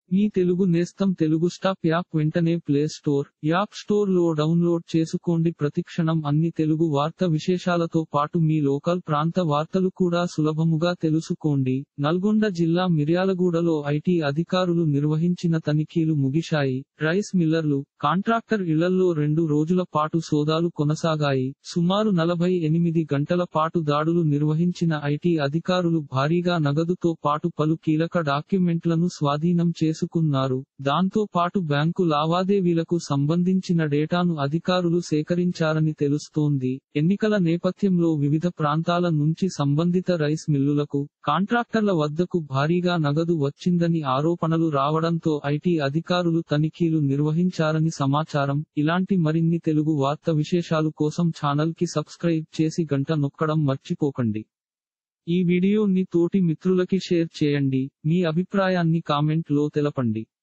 మీ తెలుగు నేస్తం Telugu stop app వెంటనే play store app store లో డౌన్లోడ్ చేసుకోండి ప్రతిక్షణం అన్ని తెలుగు వార్త విశేషాలతో పాటు మీ లోకల్ ప్రాంత వార్తలు కూడా సులభముగా తెలుసుకోండి నల్గొండ జిల్లా మిర్యాలగూడలో ఐటీ అధికారులు నిర్వహించిన తనిఖీలు ముగిశాయి రైస్ మిల్లర్లు కాంట్రాక్టర్ ఇళ్లలో రెండు రోజుల పాటు సోదాలు కొనసాగాయి సుమారు నలభై ఎనిమిది గంటల పాటు దాడులు నిర్వహించిన ఐటీ అధికారులు భారీగా నగదుతో పాటు పలు కీలక డాక్యుమెంట్లను స్వాధీనం చేసుకున్నారు దాంతో పాటు బ్యాంకు లావాదేవీలకు సంబంధించిన డేటాను అధికారులు సేకరించారని తెలుస్తోంది ఎన్నికల నేపథ్యంలో వివిధ ప్రాంతాల నుంచి సంబంధిత రైస్ మిల్లులకు కాంట్రాక్టర్ల వద్దకు భారీగా నగదు వచ్చిందని ఆరోపణలు రావడంతో ఐటీ అధికారులు తనిఖీలు నిర్వహించారని సమాచారం ఇలాంటి మరిన్ని తెలుగు వార్త విశేషాలు కోసం ఛానల్ కి సబ్స్క్రైబ్ చేసి గంట నొక్కడం మర్చిపోకండి ఈ వీడియోని తోటి మిత్రులకి షేర్ చేయండి మీ అభిప్రాయాన్ని కామెంట్ లో తెలపండి